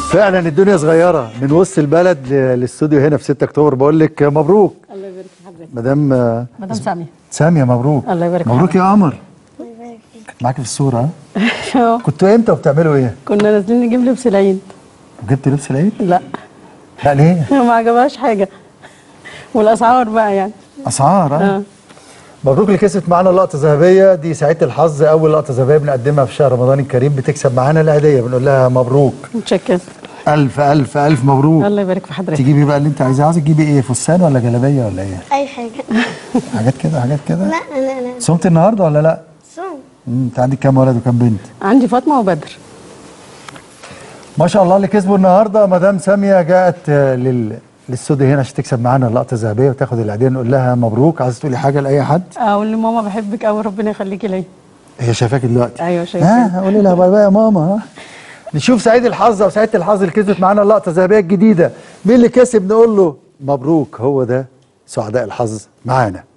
فعلا الدنيا صغيره من وسط البلد ل- للاستوديو هنا في 6 اكتوبر بقول لك مبروك الله يبارك في حضرتك مدام آه، مدام سامية ساميه مبروك الله يبارك في مبروك يا قمر كانت معاك في الصوره ها آه. كنتوا امتى وبتعملوا ايه؟ كنا نازلين نجيب لبس العيد جبت لبس العيد؟ لا لا ليه؟ ما عجبهاش حاجة والأسعار بقى يعني اسعار ها؟ اه مبروك اللي كسبت معانا لقطه ذهبيه دي سعيده الحظ اول لقطه ذهبيه بنقدمها في شهر رمضان الكريم بتكسب معانا الهديه بنقول لها مبروك متشكرة الف الف الف مبروك الله يبارك في حضرتك تجيبي بقى اللي انت عايزاه عايزه تجيبي ايه فستان ولا جلابيه ولا ايه؟ اي حاجه حاجات كده حاجات كده لا لا لا صمت النهارده ولا لا؟ صوم مم، انت عندك كام ولد وكام بنت؟ عندي فاطمة وبدر ما شاء الله اللي كسبوا النهارده مدام ساميه جاءت آه، لل للاستوديو هنا عشان تكسب معانا اللقطه الذهبيه وتاخد العيديه نقول لها مبروك عايزه تقولي حاجه لاي حد؟ أقول لماما بحبك أوي ربنا يخليكي ليا هي شايفاكي دلوقتي أيوة شايفاك. ها قولي لها باي باي يا ماما ها نشوف سعيد الحظ او سعيده الحظ اللي كسبت معانا اللقطه الذهبيه الجديده مين اللي كسب نقول له مبروك هو ده سعداء الحظ معانا